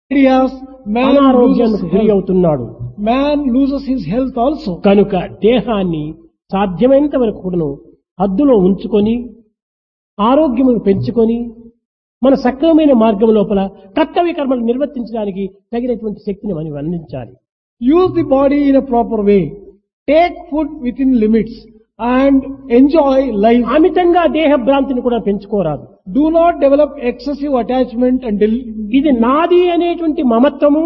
ideas, man అనారోగ్యానికి loses గురి health. అవుతున్నాడు Man loses his health also. కనుక దేహాన్ని సాధ్యమైనంత వరకు కూడాను హద్దులో ఉంచుకొని ఆరోగ్యమును పెంచుకొని మన సక్రమమైన మార్గం లోపల కర్తవ్య కర్మలు నిర్వర్తించడానికి తగినటువంటి శక్తిని మనం అందించాలి Use the body in a proper way. Take food within limits and enjoy life. అమితంగా దేహ భ్రాంతిని కూడా పెంచుకోరాదు Do not develop excessive attachment and del- ఇది నాది అనేటువంటి మమత్వము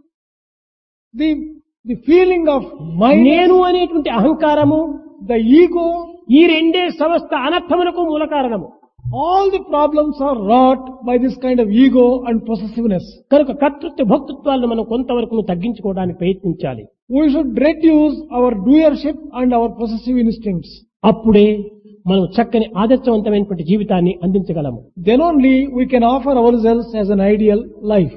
the, the feeling of mind, నేను అనేటువంటి అహంకారము the ego, ఈ రెండే సమస్త అనర్థములకు మూల కారణము all the problems are wrought by this kind of ego and possessiveness. కనుక కర్తృత్వ భక్తృత్వాలను మనం కొంతవరకు తగ్గించుకోవడానికి ప్రయత్నించాలి We should reduce our doership and our possessive instincts. అప్పుడే మనం చక్కని ఆదర్శవంతమైనటువంటి జీవితాన్ని అందించగలము Then only we can offer ourselves as an ideal life.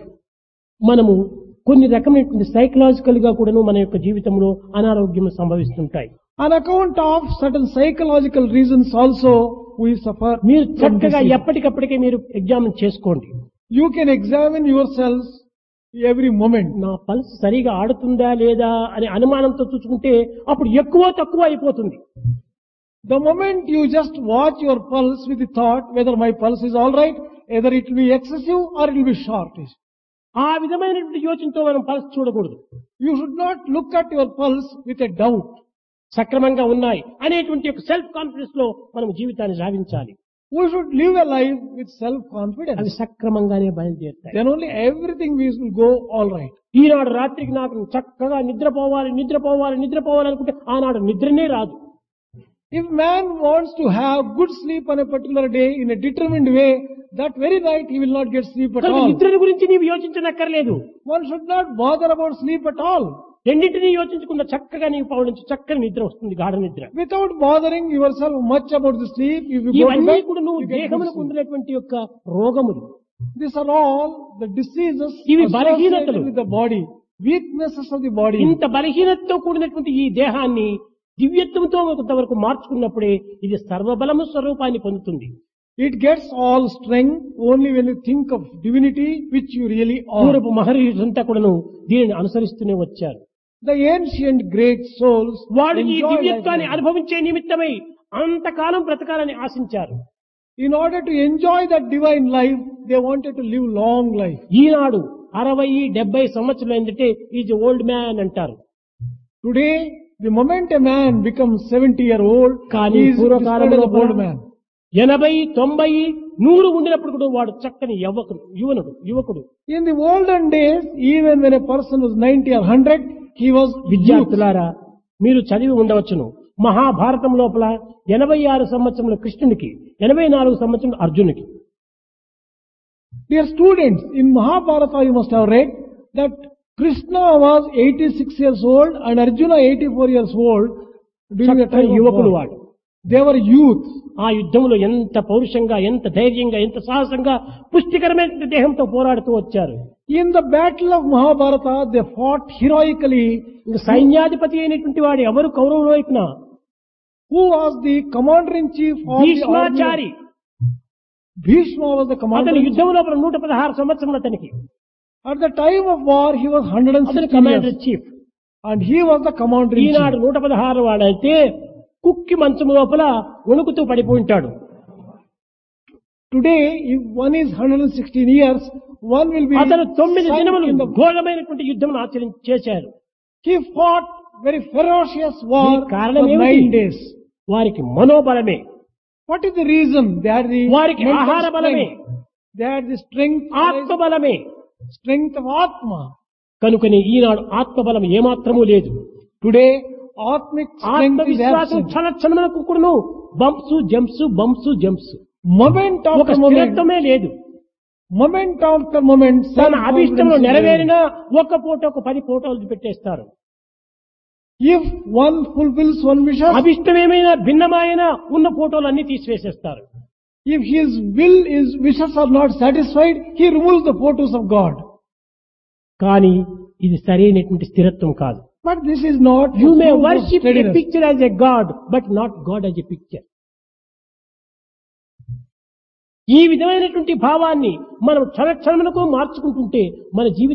మనము కొన్ని రకమైనటువంటి సైకలాజికల్ గా కూడాను మన యొక్క జీవితంలో అనారోగ్యం సంభవిస్తుంటాయి On account of certain psychological reasons also, we suffer. మీరు from చక్కగా disease. ఎప్పటికప్పటికే మీరు ఎగ్జామిన్ చేసుకోండి You can examine yourselves every moment. నా పల్స్ సరిగా ఆడుతుందా లేదా అనే అనుమానంతో చూసుకుంటే అప్పుడు ఎక్కువ తక్కువ అయిపోతుంది The moment you just watch your pulse with the thought whether my pulse is alright, either it will be excessive or it will be shortish. ఆ విధమైనటువంటి యోచనతో మనం పల్స్ చూడకూడదు You should not look at your pulse with a doubt. సక్రమంగా ఉన్నాయి అనేటువంటి ఒక self confidence లో మనం జీవితాన్ని సాగించాలి We should live a life with అవి self-confidence. సక్రమంగానే బయలుదేరుతాయి Then only everything will go alright. ఈనాడు రాత్రికి నాకు చక్కగా నిద్రపోవాలి నిద్రపోవాలి నిద్రపోవాలి అనుకుంటే ఆనాడు నిద్రనే రాదు If man wants to have good sleep on a particular day in a determined way, that very night he will not get sleep at కనుక all. నిద్రని గురించి నీవు యోచించనక్కర్లేదు One should not bother about sleep at all. రెండింటినీ యోచించకుండా చక్కగా నీవు పవడించి చక్కని నిద్ర వస్తుంది గాఢ నిద్ర Without bothering yourself much about the sleep, if you go to ఇవన్నీ bed, కూడా నువ్వు you get good దేహమునకు sleep. ఉండినటువంటి యొక్క రోగములు These are all the diseases ఇవి associated బలహీనతలు. with the body, weaknesses of the body. ఇంత బలహీనతతో కూడినటువంటి ఈ దేహాన్ని దివ్యత్వంతో కొంతవరకు మార్చుకున్నప్పుడే ఇది సర్వబలము స్వరూపాన్ని పొందుతుంది It gets all strength only when you think of divinity, which you really are. పూర్వపు మహర్షులంతా కూడాను దీనిని అనుసరిస్తూనే వచ్చారు The ancient great souls వాళ్ళు ఈ enjoy life దివ్యత్వాన్ని like that. అనుభవించే నిమిత్తమై అంతకాలం బ్రతకాలని ఆశించారు In order to enjoy that divine life, they wanted to live long life. ఈనాడు అరవై డెబ్బై సంవత్సరాలు ఏంటంటే ఈజ్ ఓల్డ్ మ్యాన్ అంటారు Today, the moment a man becomes 70 year old, కానీ he is described as పూర్వకాలంలో an old man. ఎనభై తొంభై నూరు ఉండినప్పుడు కూడా వాడు చక్కని యువకుడు యువనుడు యువకుడు In the olden days, even when a person was 90 or 100, he was youth. విద్యార్థులారా మీరు చదివి ఉండవచ్చును మహాభారతం లోపల ఎనభై ఆరు సంవత్సరముల కృష్ణునికి ఎనభై నాలుగు సంవత్సరముల అర్జునునికి Dear students, in Mahabharata you must have read that Krishna was 86 years old and Arjuna 84 years old during the చక్కని time of యువకులు war. వాడు They were youth. ఆ యుద్ధంలో ఎంత పౌరుషంగా ఎంత ధైర్యంగా ఎంత సాహసంగా పుష్టికరమైన దేహంతో పోరాడుతూ వచ్చారు In the battle of Mahabharata, they fought heroically. ఇంక సైన్యాధిపతి అయినటువంటి వాడు ఎవరు కౌరవుల వైపున Who was the commander-in-chief of the army? Bhishmachari Bhishma was the అతని commander. యుద్ధం లోపల నూట పదహారు సంవత్సరం అతనికి At the time of war, he was అతని 160 commander years. Chief And he was the commander-in-chief. ఈనాడు నూట పదహారు వాడైతే కుక్కి మంచం లోపల వణుకుతూ పడిపోయి ఉంటాడు Today, if one is 116 years, one will be అతను తొమ్మిది sunk దినములు in the ఘోరమైనటువంటి యుద్ధం ఆచరణ చేశారు He fought very ferocious war దీనికి for కారణం nine ఏమిటి days. వారికి మనోబలమే What is the reason? They had the వారికి mental ఆహార బలమే strength. They had the strength, ఆత్మబలమే strength of Atma. కనుకని ఈనాడు ఆత్మబలం ఏమాత్రమూ లేదు Today, Atmic strength is ఆత్మవిశ్వాసం absent. క్షణ క్షణములకు కూడాను bumps jumps bumps jumps Moment ఒక after moment, స్థిరత్వమే లేదు moment after moment, తన అభిష్టంలో self-confidence is నెరవేరినా ఒక్క ఫోటోకు పది ఫోటోలు పెట్టేస్తారు there. If one fulfills one wishes, అభిష్టం ఏమైనా భిన్నమైన ఉన్న ఫోటోలు అన్ని తీసివేసేస్తారు if his will, his wishes are not satisfied, he removes the photos of God. కానీ ఇది సరైనటువంటి స్థిరత్వం కాదు But this is not you the may proof of worship a steadiness. Picture as a god but not god as a picture ఈ విధమైనటువంటి భావాన్ని మనం క్షణ క్షణములకు మార్చుకుంటుంటే మన జీవితం